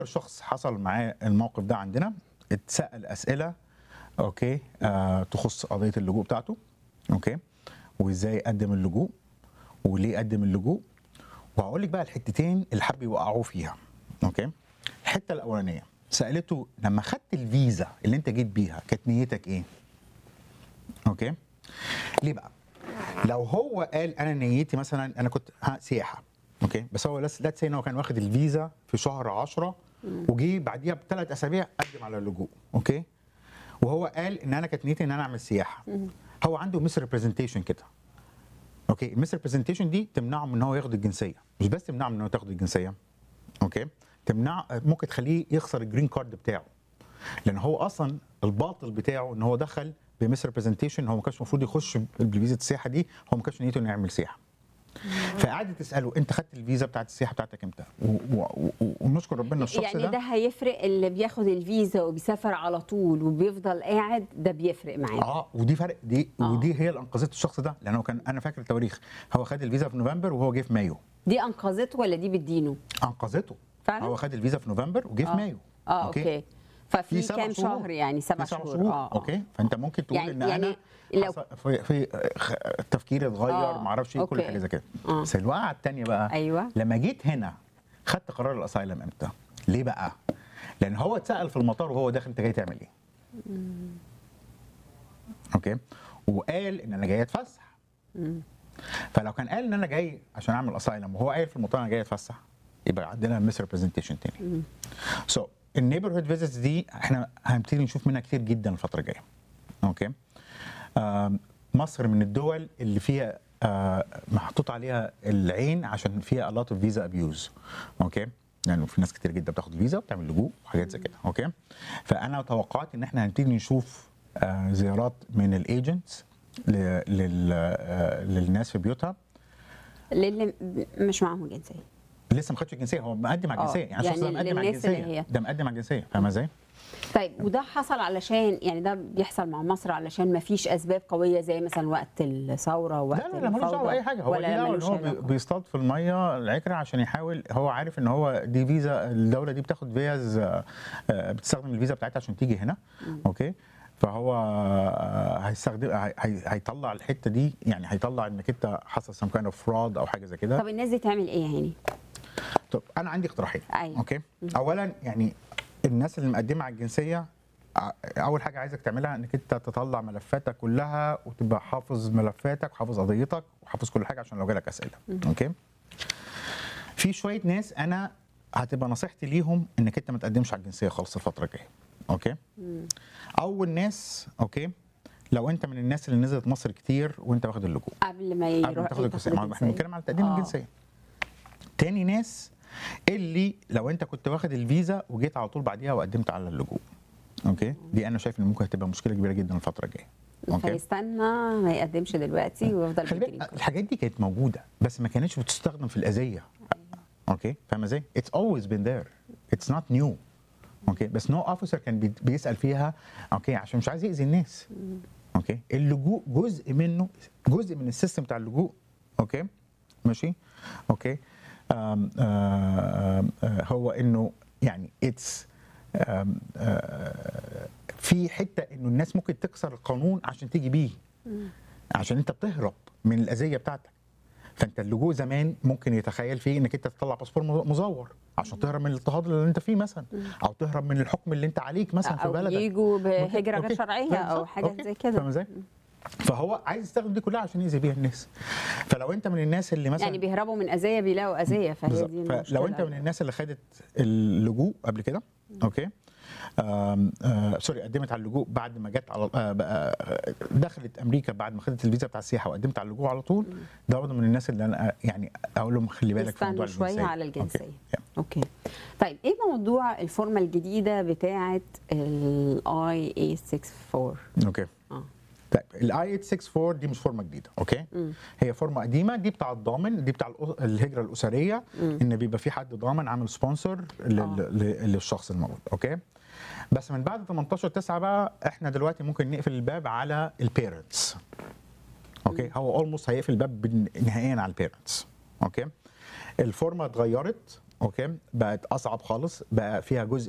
شخص حصل معاه الموقف ده عندنا اتسال اسئله اوكي آه تخص قضيه اللجوء بتاعته اوكي وازاي قدم اللجوء وليه قدم اللجوء وهقول لك بقى الحتتين اللي حب يوقعوه فيها اوكي الحته الاولانيه سالته لما خدت الفيزا اللي انت جيت بيها كانت نيتك ايه اوكي ليه بقى لو هو قال انا نيتي مثلا انا كنت ها سياحه اوكي بس هو ليتس سي ان هو كان واخد الفيزا في شهر 10 وجي بعديها بثلاث اسابيع قدم على اللجوء اوكي وهو قال ان انا كانت نيتي ان انا اعمل سياحه هو عنده مس ريبريزنتيشن كده اوكي المس ريبريزنتيشن دي تمنعه من ان هو ياخد الجنسيه مش بس تمنعه من ان هو تاخد الجنسيه اوكي تمنع ممكن تخليه يخسر الجرين كارد بتاعه لان هو اصلا الباطل بتاعه ان هو دخل بمس ريبريزنتيشن هو ما كانش المفروض يخش بفيزا السياحه دي هو ما كانش نيته انه يعمل سياحه فقعدت تساله انت خدت الفيزا بتاعت السياحه بتاعتك امتى و- و- و- ونشكر ربنا الشخص يعني ده, ده هيفرق اللي بياخد الفيزا وبيسافر على طول وبيفضل قاعد ده بيفرق معاه اه ودي فرق دي آه. ودي هي اللي انقذت الشخص ده لانه كان انا فاكر التواريخ هو خد الفيزا في نوفمبر وهو جه في مايو دي انقذته ولا دي بتدينه انقذته فعلا؟ هو خد الفيزا في نوفمبر وجه في آه. مايو اه اوكي, ففي سبع كام شهور. شهر يعني سبع في سبع شهور, شهور. اه آه. اوكي فانت ممكن تقول يعني- ان يعني انا لو- حصل في في خ- تفكيري اتغير آه. ما اعرفش ايه كل أوكي. حاجه زي كده آه. بس الوقعه الثانيه بقى أيوة. لما جيت هنا خدت قرار الاسايلم امتى؟ ليه بقى؟ لان هو اتسال في المطار وهو داخل انت جاي تعمل ايه؟ اوكي وقال ان انا جاي اتفسح فلو كان قال ان انا جاي عشان اعمل اسايلم وهو قايل في المطار انا جاي اتفسح يبقى عندنا مس ريبريزنتيشن تاني سو النيبرهود فيزيتس دي احنا هنبتدي نشوف منها كتير جدا الفتره الجايه اوكي آم، مصر من الدول اللي فيها آه، محطوط عليها العين عشان فيها a lot of visa abuse اوكي يعني في ناس كتير جدا بتاخد فيزا وبتعمل لجوء وحاجات زي كده اوكي فانا توقعت ان احنا هنبتدي نشوف آه، زيارات من الايجنتس للناس في بيوتها للي مش معاهم جنسيه لسه ما خدش الجنسيه هو مقدم على آه، الجنسيه يعني الشخص ده يعني مقدم على للناس اللي الجنسيه هي- ده مقدم على الجنسيه فاهمه ازاي؟ طيب وده حصل علشان يعني ده بيحصل مع مصر علشان ما فيش اسباب قويه زي مثلا وقت الثوره وقت لا لا لا ملوش الفوضى؟ دعوه باي حاجه هو ولا ليه دعوه ان ملوش هو بي- علاقة؟ بيصطاد في الميه العكره عشان يحاول هو عارف ان هو دي فيزا الدوله دي بتاخد فيز آه، آه، بتستخدم الفيزا بتاعتها عشان تيجي هنا اوكي فهو آه، هيستخدم هي- هي- هيطلع الحته دي يعني هيطلع انك انت حصل سم كاين اوف فراد او حاجه زي كده طب الناس دي تعمل ايه يعني؟ طب انا عندي اقتراحين أيوة. اوكي اولا يعني الناس اللي مقدمه على الجنسيه ع- اول حاجه عايزك تعملها انك انت تطلع ملفاتك كلها وتبقى حافظ ملفاتك وحافظ قضيتك وحافظ كل حاجه عشان لو جالك اسئله اوكي في شويه ناس انا هتبقى نصيحتي ليهم انك انت ما تقدمش على الجنسيه خالص الفتره الجايه اوكي اول ناس اوكي لو انت من الناس اللي نزلت مصر كتير وانت واخد اللجوء قبل ما قبل ما يروح تاخد الجنسيه ما احنا بنتكلم على تقديم آه. الجنسيه تاني ناس اللي لو انت كنت واخد الفيزا وجيت على طول بعديها وقدمت على اللجوء اوكي دي انا شايف ان ممكن هتبقى مشكله كبيره جدا الفتره الجايه اوكي فيستنى ما يقدمش دلوقتي ويفضل خلي بالجرين بالك كارد. الحاجات دي كانت موجوده بس ما كانتش بتستخدم في الاذيه اوكي فاهمه ازاي؟ اتس always been there اتس نوت نيو اوكي بس نو اوفيسر كان بي- بيسال فيها اوكي عشان مش عايز ياذي الناس اوكي اللجوء جزء منه جزء من السيستم بتاع اللجوء اوكي ماشي اوكي آم آم آم آه، هو انه يعني اتس في حته انه الناس ممكن تكسر القانون عشان تيجي بيه عشان انت بتهرب من الاذيه بتاعتك فانت اللجوء زمان ممكن يتخيل فيه انك انت تطلع باسبور مزور عشان تهرب من الاضطهاد اللي انت فيه مثلا او تهرب من الحكم اللي انت عليك مثلا في او بلدك يجوا بهجره أوكي. غير شرعيه او بالظبط. حاجات أوكي. زي كده فاهم ازاي؟ فهو عايز يستخدم دي كلها عشان يأذي بيها الناس فلو انت من الناس اللي مثلا يعني بيهربوا من اذيه بيلاقوا اذيه فهي بالظبط. دي فلو المشكلة. انت من الناس اللي خدت اللجوء قبل كده اوكي آم آه سوري قدمت على اللجوء بعد ما جت على آه بقى آه، دخلت امريكا بعد ما خدت الفيزا بتاع السياحه وقدمت على اللجوء على طول ده برضه من الناس اللي انا آه، يعني اقول لهم خلي بالك في موضوع يستنوا الجنسيه شويه على الجنسيه أوكي. اوكي طيب ايه موضوع الفورمه الجديده بتاعه الاي اي 64 اوكي اه طيب الاي 864 دي مش فورمه جديده اوكي هي فورمه قديمه دي بتاع الضامن دي بتاع الأس- الهجره الاسريه ان بيبقى في حد ضامن عامل سبونسر للشخص الموجود اوكي بس من بعد 18 9 بقى احنا دلوقتي ممكن نقفل الباب على البيرنتس اوكي هو اولموست هيقفل الباب بن- نهائيا على البيرنتس اوكي الفورمه اتغيرت اوكي بقت اصعب خالص بقى فيها جزء